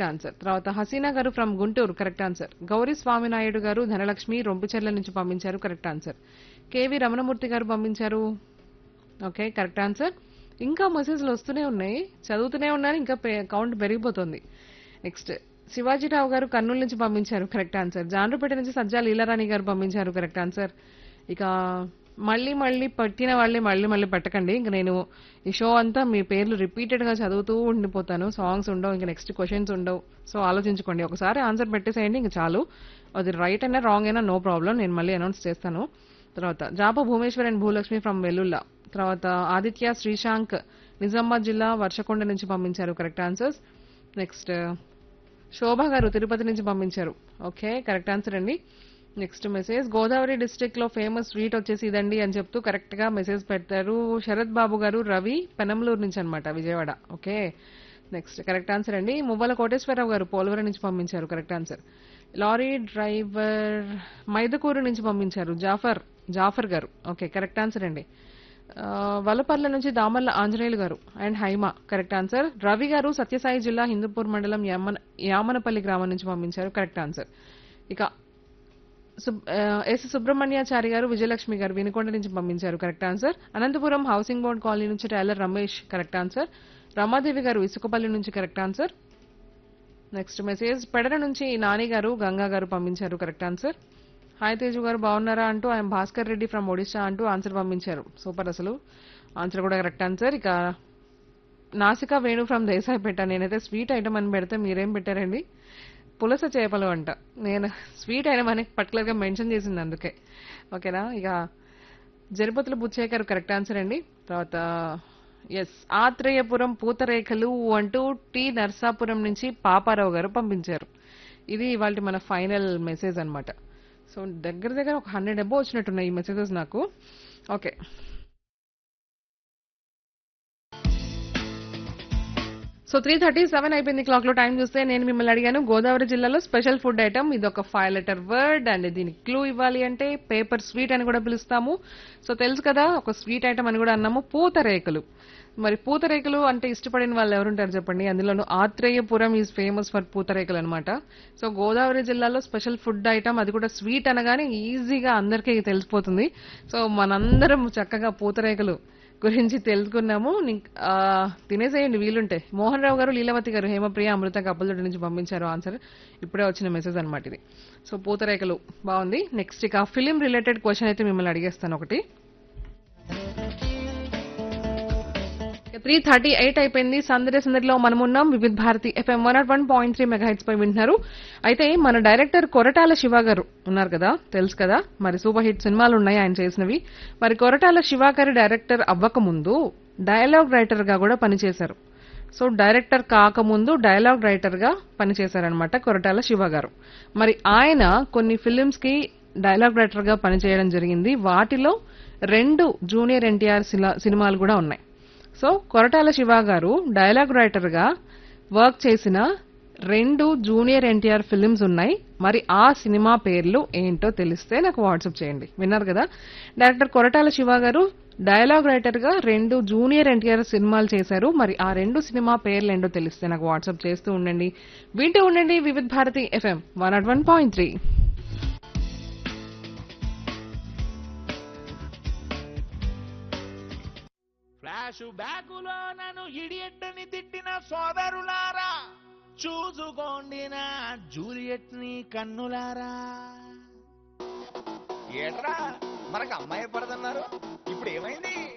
correct answer తర్వాత హసీనా గారు from Guntur correct answer Gauri Swaminaidu గారు ధనలక్ష్మి రొంపిచెర్ల నుంచి పంపించారు కరెక్ట్ ఆన్సర్ కేవి రమణమూర్తి గారు పంపించారు ఓకే కరెక్ట్ ఆన్సర్ ఇంకా మెసేజ్లు వస్తూనే ఉన్నాయి చదువుతూనే ఉన్నాను ఇంకా కౌంట్ పెరిగిపోతుంది నెక్స్ట్ శివాజీరావు గారు కర్నూలు నుంచి పంపించారు కరెక్ట్ ఆన్సర్ జాండ్రపేట నుంచి సజ్జా లీలారాణి గారు పంపించారు కరెక్ట్ ఆన్సర్ ఇక మళ్ళీ మళ్ళీ పట్టిన వాళ్ళే మళ్ళీ మళ్ళీ పెట్టకండి ఇంక నేను ఈ షో అంతా మీ పేర్లు రిపీటెడ్ గా చదువుతూ ఉండిపోతాను సాంగ్స్ ఉండవు ఇంకా నెక్స్ట్ క్వశ్చన్స్ ఉండవు సో ఆలోచించుకోండి ఒకసారి ఆన్సర్ పెట్టేసేయండి ఇంక చాలు అది రైట్ అయినా రాంగ్ అయినా నో ప్రాబ్లం నేను మళ్ళీ అనౌన్స్ చేస్తాను తర్వాత జాప భూమేశ్వర్ అండ్ భూలక్ష్మి ఫ్రమ్ వెల్లుల్లా తర్వాత ఆదిత్య శ్రీశాంక్ నిజామాబాద్ జిల్లా వర్షకొండ నుంచి పంపించారు కరెక్ట్ ఆన్సర్స్ నెక్స్ట్ శోభ గారు తిరుపతి నుంచి పంపించారు ఓకే కరెక్ట్ ఆన్సర్ అండి నెక్స్ట్ మెసేజ్ గోదావరి డిస్ట్రిక్ట్ లో ఫేమస్ స్వీట్ వచ్చేసి ఇదండి అని చెప్తూ కరెక్ట్ గా మెసేజ్ పెట్టారు శరత్ బాబు గారు రవి పెనంలూరు నుంచి అన్నమాట Vijayawada okay next correct answer అండి మువ్వల కోటేశ్వరరావు గారు పోలవరం నుంచి పంపించారు correct answer lorry driver Mydukur నుంచి పంపించారు జాఫర్ జాఫర్ గారు ఓకే కరెక్ట్ ఆన్సర్ అండి ఆ, వలపర్ల నుంచి దామర్ల ఆంజనేయులు గారు and Haima correct answer Ravi గారు సత్యసాయి జిల్లా హిందూపూర్ మండలం యామన యామనపల్లి గ్రామం నుంచి పంపించారు కరెక్ట్ ఆన్సర్ ఇక సుబ్- ఆ, ఎస్ సుబ్రహ్మణ్యాచారి గారు విజయలక్ష్మి గారు వినుకొండ నుంచి పంపించారు correct answer Anantapuram housing board colony నుంచి tailor Ramesh correct answer Ramadevi గారు ఇసుకపల్లి నుంచి correct answer next message Pedara నుంచి నాని గారు గంగా గారు పంపించారు కరెక్ట్ ఆన్సర్ హాయ్ తేజు గారు బాగున్నారా అంటూ ఐఎమ్ భాస్కర్ రెడ్డి ఫ్రమ్ ఒడిశా అంటూ ఆన్సర్ పంపించారు సూపర్ అసలు ఆన్సర్ కూడా కరెక్ట్ ఆన్సర్ ఇక నాసికా వేణు ఫ్రమ్ దేశాయిపేట నేనైతే స్వీట్ ఐటమ్ అని పెడితే మీరేం పెట్టారండి పులస చేపలు అంట నేను స్వీట్ ఐటమ్ అని పర్టికులర్ గా మెన్షన్ చేసింది అందుకే ఓకేనా ఇక జరిపతుల బుచ్చేకర్ కరెక్ట్ ఆన్సర్ అండి తర్వాత ఎస్ ఆత్రేయపురం పూతరేఖలు అంటూ టి నర్సాపురం నుంచి పాపారావు గారు పంపించారు ఇది ఇవాళ మన ఫైనల్ మెసేజ్ అన్నమాట సో దగ్గర దగ్గర ఒక హండ్రెడ్ అబో వచ్చినట్టున్నాయి ఈ మెసేజెస్ నాకు okay so three thirty seven అయిపోయింది క్లాక్ లో టైం చూస్తే నేను మిమ్మల్ని అడిగాను గోదావరి జిల్లాలో స్పెషల్ ఫుడ్ ఐటమ్ ఇది ఒక ఫైవ్ లెటర్ వర్డ్ అండ్ దీనికి క్లూ ఇవ్వాలి అంటే పేపర్ స్వీట్ అని కూడా పిలుస్తాము సో తెలుసు కదా ఒక స్వీట్ ఐటమ్ అని కూడా అన్నాము పూతరేకులు మరి పూతరేకులు అంటే ఇష్టపడిన వాళ్ళు ఎవరుంటారు చెప్పండి అందులోనూ ఆత్రేయపురం ఈజ్ ఫేమస్ ఫర్ పూతరేకులు అనమాట సో గోదావరి జిల్లాలో స్పెషల్ ఫుడ్ ఐటమ్ అది కూడా స్వీట్ అనగానే ఈజీగా అందరికీ తెలిసిపోతుంది సో మనందరం చక్కగా పూతరేకులు గురించి తెలుసుకున్నాము నింక్- ఆ, తినేసేయండి వీలుంటే మోహన్ రావు గారు లీలావతి గారు హేమప్రియ అమృత కప్పలతోటి నుంచి పంపించారు ఆన్సర్ ఇప్పుడే వచ్చిన మెసేజ్ అనమాట ఇది సో పూతరేఖలు బాగుంది నెక్స్ట్ ఇక ఫిలిం రిలేటెడ్ క్వశ్చన్ అయితే మిమ్మల్ని అడిగేస్తాను ఒకటి త్రీ థర్టీ ఎయిట్ అయిపోయింది సందడి సందడిలో మనం ఉన్నాం Vividh Bharati FM one naught one point three megahertz పై వింటున్నారు అయితే మన డైరెక్టర్ కొరటాల శివ గారు ఉన్నారు కదా తెలుసు కదా మరి సూపర్ హిట్ సినిమాలు ఉన్నాయి ఆయన చేసినవి మరి కొరటాల శివ గారి డైరెక్టర్ అవ్వక ముందు డైలాగ్ రైటర్ గా కూడా పనిచేశారు సో డైరెక్టర్ కాకముందు డైలాగ్ రైటర్ గా పనిచేశారనమాట కొరటాల శివ గారు మరి ఆయన కొన్ని ఫిలిమ్స్ కి డైలాగ్ రైటర్ గా పనిచేయడం జరిగింది వాటిలో రెండు జూనియర్ ఎన్టీఆర్ సినిమాలు కూడా ఉన్నాయి సో కొరటాల శివ గారు డైలాగ్ రైటర్ గా వర్క్ చేసిన రెండు జూనియర్ ఎన్టీఆర్ ఫిలిమ్స్ ఉన్నాయి మరి ఆ సినిమా పేర్లు ఏంటో తెలిస్తే నాకు వాట్సాప్ చేయండి విన్నారు కదా డైరెక్టర్ కొరటాల శివ గారు డైలాగ్ రైటర్ గా రెండు జూనియర్ ఎన్టీఆర్ సినిమాలు చేశారు మరి ఆ రెండు సినిమా పేర్లు ఏంటో తెలిస్తే నాకు వాట్సాప్ చేస్తూ ఉండండి వింటూ ఉండండి Vividh Bharati FM one naught one point three flash బ్యాకులో నన్ను ఇడియట్ని తిట్టిన సోదరులారా చూసుకోండి నా జూలియట్ ని కన్నులారా ఏట్రా మనకు అమ్మాయి పడదన్నారు ఇప్పుడు ఏమైంది